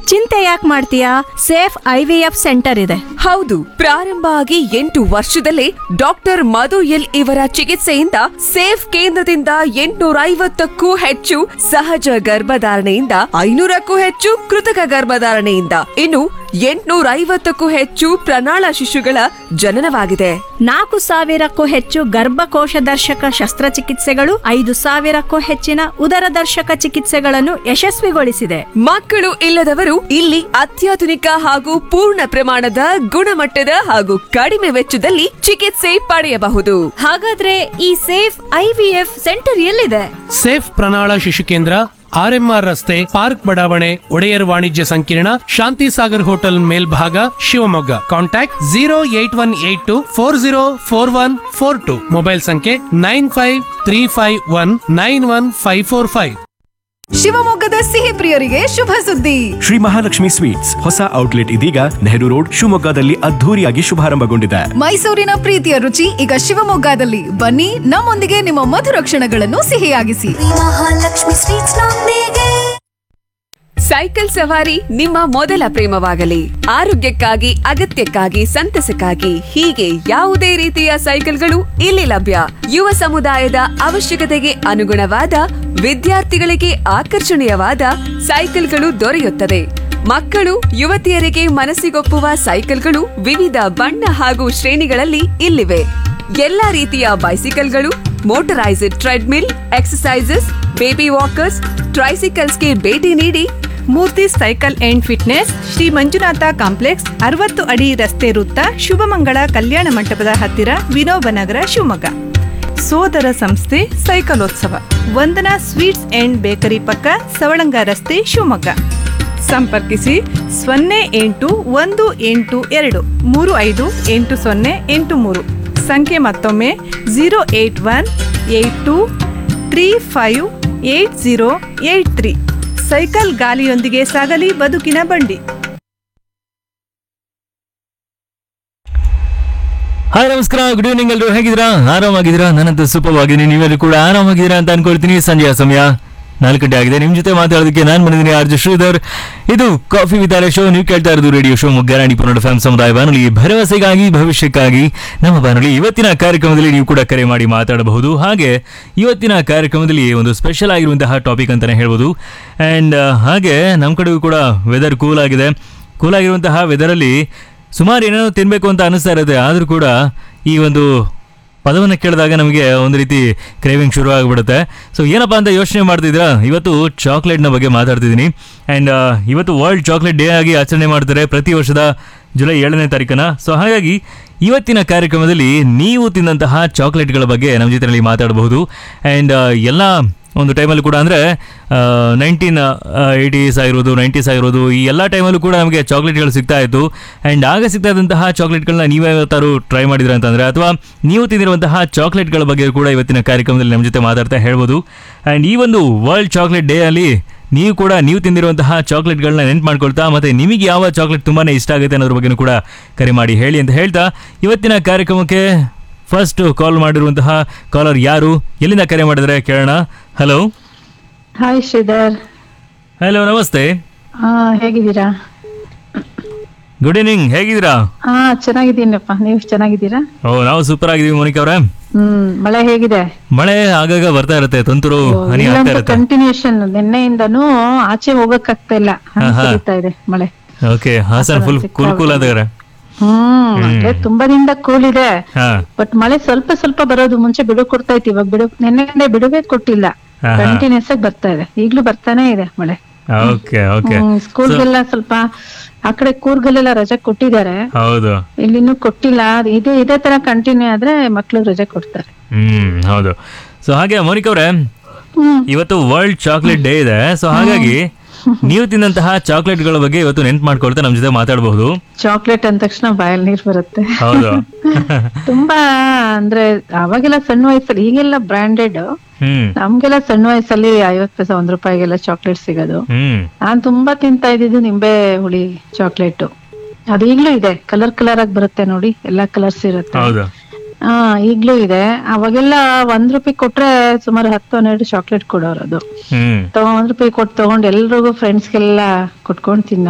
ಚಿಂತೆ ಯಾಕೆ ಮಾಡ್ತೀಯಾ Safe I V F centre ಇದೆ ಹೌದು ಪ್ರಾರಂಭ ಆಗಿ ಎಂಟು ವರ್ಷದಲ್ಲೇ ಡಾಕ್ಟರ್ ಮಧು ಎಲ್ ಇವರ ಚಿಕಿತ್ಸೆಯಿಂದ ಸೇಫ್ ಕೇಂದ್ರದಿಂದ ಎಂಟುನೂರ ಐವತ್ತಕ್ಕೂ ಹೆಚ್ಚು ಸಹಜ ಗರ್ಭಧಾರಣೆಯಿಂದ ಐನೂರಕ್ಕೂ ಹೆಚ್ಚು ಕೃತಕ ಗರ್ಭಧಾರಣೆಯಿಂದ ಇನ್ನು ಎಂಟುನೂರ ಐವತ್ತಕ್ಕೂ ಹೆಚ್ಚು ಪ್ರಣಾಳ ಶಿಶುಗಳ ಜನನವಾಗಿದೆ ನಾಲ್ಕು ಸಾವಿರಕ್ಕೂ ಹೆಚ್ಚು ಗರ್ಭಕೋಶ ದರ್ಶಕ ಶಸ್ತ್ರಚಿಕಿತ್ಸೆಗಳು ಐದು ಸಾವಿರಕ್ಕೂ ಹೆಚ್ಚಿನ ಉದರ ದರ್ಶಕ ಚಿಕಿತ್ಸೆಗಳನ್ನು ಯಶಸ್ವಿಗೊಳಿಸಿದೆ ಮಕ್ಕಳು ಇಲ್ಲದವರು ಇಲ್ಲಿ ಅತ್ಯಾಧುನಿಕ ಹಾಗೂ ಪೂರ್ಣ ಪ್ರಮಾಣದ ಗುಣಮಟ್ಟದ ಹಾಗೂ ಕಡಿಮೆ ವೆಚ್ಚದಲ್ಲಿ ಚಿಕಿತ್ಸೆ ಪಡೆಯಬಹುದು ಹಾಗಾದ್ರೆ ಈ Safe I V F centre ಎಲ್ಲಿದೆ ಸೇಫ್ ಪ್ರಣಾಳ ಶಿಶು ಕೇಂದ್ರ ಆರ್ಎಂಆರ್ ರಸ್ತೆ ಪಾರ್ಕ್ ಬಡಾವಣೆ ಒಡೆಯರ್ ವಾಣಿಜ್ಯ ಸಂಕೀರ್ಣ ಶಾಂತಿ ಸಾಗರ್ ಹೋಟೆಲ್ ಮೇಲ್ಭಾಗ Shivamogga contact zero eight one eight two four zero four one four two mobile ಸಂಖ್ಯೆ nine five three five one nine one five four five ಶಿವಮೊಗ್ಗದ ಸಿಹಿ ಪ್ರಿಯರಿಗೆ ಶುಭ ಸುದ್ದಿ ಶ್ರೀ ಮಹಾಲಕ್ಷ್ಮಿ ಸ್ವೀಟ್ಸ್ ಹೊಸ ಔಟ್ಲೆಟ್ ಇದೀಗ ನೆಹರು ರೋಡ್ ಶಿವಮೊಗ್ಗದಲ್ಲಿ ಅದ್ಧೂರಿಯಾಗಿ ಶುಭಾರಂಭಗೊಂಡಿದೆ ಮೈಸೂರಿನ ಪ್ರೀತಿಯ ರುಚಿ ಈಗ ಶಿವಮೊಗ್ಗದಲ್ಲಿ ಬನ್ನಿ ನಮ್ಮೊಂದಿಗೆ ನಿಮ್ಮ ಮಧುರ ಕ್ಷಣಗಳನ್ನು ಸಿಹಿಯಾಗಿಸಿ ಮಹಾಲಕ್ಷ್ಮಿ ಸ್ವೀಟ್ಸ್ ನೊಂದಿಗೆ ಸೈಕಲ್ ಸವಾರಿ ನಿಮ್ಮ ಮೊದಲ ಪ್ರೇಮವಾಗಲಿ ಆರೋಗ್ಯಕ್ಕಾಗಿ ಅಗತ್ಯಕ್ಕಾಗಿ ಸಂತಸಕ್ಕಾಗಿ ಹೀಗೆ ಯಾವುದೇ ರೀತಿಯ ಸೈಕಲ್ಗಳು ಇಲ್ಲಿ ಲಭ್ಯ ಯುವ ಸಮುದಾಯದ ಅವಶ್ಯಕತೆಗೆ ಅನುಗುಣವಾದ ವಿದ್ಯಾರ್ಥಿಗಳಿಗೆ ಆಕರ್ಷಣೀಯವಾದ ಸೈಕಲ್ಗಳು ದೊರೆಯುತ್ತದೆ ಮಕ್ಕಳು ಯುವತಿಯರಿಗೆ ಮನಸ್ಸಿಗೊಪ್ಪುವ ಸೈಕಲ್ಗಳು ವಿವಿಧ ಬಣ್ಣ ಹಾಗೂ ಶ್ರೇಣಿಗಳಲ್ಲಿ ಇಲ್ಲಿವೆ ಎಲ್ಲಾ ರೀತಿಯ ಬೈಸಿಕಲ್ಗಳು motorised treadmill exercises baby walkers ಟ್ರೈಸಿಕಲ್ಸ್ಗೆ ಭೇಟಿ ನೀಡಿ Murthy cycle and fitness Shri Manjunatha complex ಅರವತ್ತು ಅಡಿ ರಸ್ತೆ ವೃತ್ತ ಶುಭಮಂಗಳ ಕಲ್ಯಾಣ ಮಂಟಪದ ಹತ್ತಿರ ವಿನೋಬ ನಗರ ಶಿವಮೊಗ್ಗ ಸೋದರ ಸಂಸ್ಥೆ ಸೈಕಲೋತ್ಸವ ವಂದನಾ ಸ್ವೀಟ್ಸ್ ಅಂಡ್ ಬೇಕರಿ ಪಕ್ಕ ಸವಳಂಗ ರಸ್ತೆ ಶಿವಮೊಗ್ಗ ಸಂಪರ್ಕಿಸಿ ಸೊನ್ನೆ ಎಂಟು ಒಂದು ಎಂಟು ಎರಡು ಮೂರು ಐದು ಎಂಟು ಸೊನ್ನೆ ಎಂಟು ಮೂರು ಸಂಖ್ಯೆ ಮತ್ತೊಮ್ಮೆ zero eight one eight two three five eight zero eight three cycle ಗಾಲಿಯೊಂದಿಗೆ ಸಾಗಲಿ ಬದುಕಿನ ಬಂಡಿ ಹಾಯ್ ನಮಸ್ಕಾರ ಗುಡ್ ಈವ್ನಿಂಗ್ ಎಲ್ಲರೂ ಹೇಗಿದ್ದೀರಾ ಆರಾಮಾಗಿದ್ದೀರಾ ನನ್ನಂತೂ ಸೂಪರ್ ಆಗಿದ್ದೀನಿ ನೀವೆಲ್ಲರೂ ಕೂಡ ಆರಾಮಾಗಿದ್ದೀರಾ ಅಂತ ಅನ್ಕೊಳ್ತೀನಿ ಸಂಜೆಯ ಸಮಯ ನಾಲ್ಕು ಗಂಟೆ ಆಗಿದೆ ನಿಮ್ಮ ಜೊತೆ ಮಾತಾಡೋದಕ್ಕೆ ನಾನು ಬಂದಿದ್ದೀನಿ ಆರ್ಜು ಶ್ರೀಧರ್ ಇದು ಕಾಫಿ ವಿತಾಲೆ ಶೋ ನೀವು ಕೇಳ್ತಾ ಇರೋದು ರೇಡಿಯೋ ಶೋ ಮುಗ್ಗರಾಣಿ ಪುನರ್ ಫ್ಯಾಮ್ ಸಮುದಾಯ ಬಾನುಲಿ ಭರವಸೆಗಾಗಿ ಭವಿಷ್ಯಕ್ಕಾಗಿ ನಮ್ಮ ಬಾನುಲಿ ಇವತ್ತಿನ ಕಾರ್ಯಕ್ರಮದಲ್ಲಿ ನೀವು ಕೂಡ ಕರೆ ಮಾಡಿ ಮಾತಾಡಬಹುದು ಹಾಗೆ ಇವತ್ತಿನ ಕಾರ್ಯಕ್ರಮದಲ್ಲಿ ಒಂದು ಸ್ಪೆಷಲ್ ಆಗಿರುವಂತಹ ಟಾಪಿಕ್ ಅಂತಲೇ ಹೇಳ್ಬೋದು ಆ್ಯಂಡ್ ಹಾಗೆ ನಮ್ಮ ಕಡೆಗೂ ಕೂಡ ವೆದರ್ ಕೂಲ್ ಆಗಿದೆ ಕೂಲ್ ಆಗಿರುವಂತಹ ವೆದರಲ್ಲಿ ಸುಮಾರು ಏನೇನೋ ತಿನ್ನಬೇಕು ಅಂತ ಅನಿಸ್ತಾ ಇರುತ್ತೆ ಆದರೂ ಕೂಡ ಈ ಒಂದು ಪದವನ್ನು ಕೇಳಿದಾಗ ನಮಗೆ ಒಂದು ರೀತಿ ಕ್ರೇವಿಂಗ್ ಶುರು ಆಗಿಬಿಡುತ್ತೆ ಸೊ ಏನಪ್ಪ ಅಂತ ಯೋಚನೆ ಮಾಡ್ತಿದ್ದೀರಾ ಇವತ್ತು ಚಾಕ್ಲೇಟ್ನ ಬಗ್ಗೆ ಮಾತಾಡ್ತಿದ್ದೀನಿ ಆ್ಯಂಡ್ ಇವತ್ತು ವರ್ಲ್ಡ್ ಚಾಕ್ಲೇಟ್ ಡೇ ಆಗಿ ಆಚರಣೆ ಮಾಡ್ತಾರೆ ಪ್ರತಿ ವರ್ಷದ ಜುಲೈ ಏಳನೇ ತಾರೀಕನ ಸೊ ಹಾಗಾಗಿ ಇವತ್ತಿನ ಕಾರ್ಯಕ್ರಮದಲ್ಲಿ ನೀವು ತಿಂದಂತಹ ಚಾಕ್ಲೇಟ್ಗಳ ಬಗ್ಗೆ ನಮ್ಮ ಜೊತೆಯಲ್ಲಿ ಮಾತಾಡಬಹುದು ಆ್ಯಂಡ್ ಎಲ್ಲ ಒಂದು ಟೈಮಲ್ಲಿ ಕೂಡ ಅಂದರೆ ನೈನ್ಟೀನ್ ಏಯ್ಟೀಸ್ ಆಗಿರೋದು ನೈಂಟೀಸ್ ಆಗಿರೋದು ಈ ಎಲ್ಲ ಟೈಮಲ್ಲೂ ಕೂಡ ನಮಗೆ ಚಾಕ್ಲೇಟ್ಗಳು ಸಿಗ್ತಾ ಇತ್ತು ಆ್ಯಂಡ್ ಆಗ ಸಿಗ್ತಾ ಇದ್ದಂತಹ ಚಾಕ್ಲೇಟ್ಗಳನ್ನ ನೀವೇ ಯಾವತ್ತಾರು ಟ್ರೈ ಮಾಡಿದ್ರೆ ಅಂತಂದರೆ ಅಥವಾ ನೀವು ತಿಂದಿರುವಂತಹ ಚಾಕ್ಲೇಟ್ಗಳ ಬಗ್ಗೆ ಕೂಡ ಇವತ್ತಿನ ಕಾರ್ಯಕ್ರಮದಲ್ಲಿ ನಮ್ಮ ಜೊತೆ ಮಾತಾಡ್ತಾ ಹೇಳ್ಬೋದು ಆ್ಯಂಡ್ ಈ ಒಂದು ವರ್ಲ್ಡ್ ಚಾಕ್ಲೇಟ್ ಡೇ ಅಲ್ಲಿ ನೀವು ಕೂಡ ನೀವು ತಿಂದಿರುವಂತಹ ಚಾಕ್ಲೇಟ್ಗಳನ್ನ ನೆನ್ಪು ಮಾಡ್ಕೊಳ್ತಾ ಮತ್ತು ನಿಮಗೆ ಯಾವ ಚಾಕ್ಲೇಟ್ ತುಂಬಾ ಇಷ್ಟ ಆಗುತ್ತೆ ಅನ್ನೋದ್ರ ಬಗ್ಗೆನೂ ಕೂಡ ಕರೆ ಮಾಡಿ ಹೇಳಿ ಅಂತ ಹೇಳ್ತಾ ಇವತ್ತಿನ ಕಾರ್ಯಕ್ರಮಕ್ಕೆ ಫಸ್ಟ್ ಕಾಲ್ ಮಾಡಿರುವಂತಹ ಕಾಲರ್ ಯಾರು ಎಲ್ಲಿಂದ ಕರೆ ಮಾಡಿದ್ರೆ ಕೇಳೋಣ ಹಲೋ ಹಾಯ್ ಶ್ರೀಧರ್ ಹಲೋ ನಮಸ್ತೆ ಹಾ ಹೇಗಿದ್ದೀರಾ ಗುಡ್ ಈವ್ನಿಂಗ್ ಹೇಗಿದ್ದೀರಾ ಹಾ ಚೆನ್ನಾಗಿದ್ದೀನಪ್ಪ ನೀವು ಚೆನ್ನಾಗಿದ್ದೀರಾ ಓ ನಾವು ಸೂಪರ್ ಆಗಿದ್ದೀವಿ ಮೋನಿಕಾ ಅವರೇ ಹ್ಮ್ ಮಳೆ ಹೇಗಿದೆ ಮಳೆ ಆಗಾಗ ಬರ್ತಾ ಇರುತ್ತೆ ತುಂತುರು ಹನಿ ಆಗ್ತಾ ಇರುತ್ತೆ ಕಂಟಿನ್ಯೂಷನ್ ನಿನ್ನೆಯಿಂದನೂ ಆಚೆ ಹೋಗಕ್ ಆಗ್ತಾ ಇಲ್ಲ ಹಂಗ್ ಆಹಾ. ಸುರಿತಾ ಇದೆ ಮಳೆ okay Hassan full cool cool ಆದಾರೆ ಹ್ಮ್ ಅಂದ್ರೆ ತುಂಬಾ ದಿನದ ಕೂಲ್ ಇದೆ ಹಾ ಬಟ್ ಮಳೆ ಸ್ವಲ್ಪ ಸ್ವಲ್ಪ ಬರೋದು ಮುಂಚೆ ಬಿಡು ಕೊಡ್ತಾ ಇತ್ತು ಇವಾಗ ಬಿಡು ನಿನ್ನೆ ಬಿಡುವೇ ಕೊಟ್ಟಿಲ್ಲ ಆಹಾ. ಕಂಟಿನ್ಯೂಸ್ ಆಗಿ ಬರ್ತಾ ಇದೆ ಈಗ್ಲೂ ಬರ್ತಾನೆ ಇದೆ ಮಳೆ ಓಕೆ ಓಕೆ ಸ್ಕೂಲ್ಗೆಲ್ಲ ಸ್ವಲ್ಪ ಆ ಕಡೆ ಕೂರ್ಗಲ್ಲೆಲ್ಲ ರಜೆ ಕೊಟ್ಟಿದ್ದಾರೆ ಹೌದು ಇಲ್ಲಿನ್ನೂ ಕೊಟ್ಟಿಲ್ಲ ಅದು ಇದೇ ಇದೇ ತರ ಕಂಟಿನ್ಯೂ ಆದ್ರೆ ಮಕ್ಳು ರಜೆ ಕೊಡ್ತಾರೆ ಹ್ಮ್ ಹೌದು ಸೊ ಹಾಗೆ ಮೋನಿಕಾ ಅವರೇ ಇವತ್ತು ವರ್ಲ್ಡ್ ಚಾಕ್ಲೇಟ್ ಡೇ ಇದೆ ಸೊ ಹಾಗಾಗಿ ನೀವು ತಿಂದಂತಹ ಚಾಕ್ಲೇಟ್ಗಳ ಬಗ್ಗೆ ಇವತ್ತು ನೆನ್ಪು ಮಾಡ್ಕೊಳ್ತಾ ನಮ್ಮ ಜೊತೆ ಮಾತಾಡಬಹುದು ಚಾಕ್ಲೇಟ್ ಅಂದ ತಕ್ಷಣ ಬಾಯಲ್ಲಿ ನೀರ್ ಬರುತ್ತೆ ಹೌದು ತುಂಬಾ ಅಂದ್ರೆ ಅವಾಗೆಲ್ಲ ಸಣ್ಣ ವಯಸ್ಸಲ್ಲಿ ಈಗೆಲ್ಲ ಬ್ರಾಂಡೆಡ್ ಹ್ಮ್ ನಮ್ಗೆಲ್ಲ ಸಣ್ಣ ವಯಸ್ಸಲ್ಲಿ ಐವತ್ ಪೈಸೆ ಒಂದ್ ರೂಪಾಯಿಗೆಲ್ಲ ಚಾಕ್ಲೇಟ್ ಸಿಗೋದು ಹ್ಮ್ ನಾನ್ ತುಂಬಾ ತಿಂತಾ ಇದ್ದಿದ್ದು ನಿಂಬೆ ಹುಳಿ ಚಾಕ್ಲೇಟ್ ಅದು ಈಗ್ಲೂ ಇದೆ ಕಲರ್ ಕಲರ್ ಆಗಿ ಬರುತ್ತೆ ನೋಡಿ ಎಲ್ಲಾ ಕಲರ್ಸ್ ಇರುತ್ತೆ ಹೌದು ಹಾ ಈಗ್ಲೂ ಇದೆ ಅವಾಗೆಲ್ಲ ಒಂದ್ ರೂಪಾಯಿ ಕೊಟ್ರೆ ಸುಮಾರು ಹತ್ತು ಹನ್ನೆರಡು ಚಾಕ್ಲೇಟ್ ಕೊಡೋರು ಅದು ಹ್ಮ್ ತಗೊಂಡ್ ಒಂದ್ ರೂಪಾಯಿ ಕೊಟ್ಟು ತಗೊಂಡ್ ಎಲ್ರಿಗೂ ಫ್ರೆಂಡ್ಸ್ಗೆಲ್ಲ ಕೊಟ್ಕೊಂಡ್ ತಿನ್ನೋ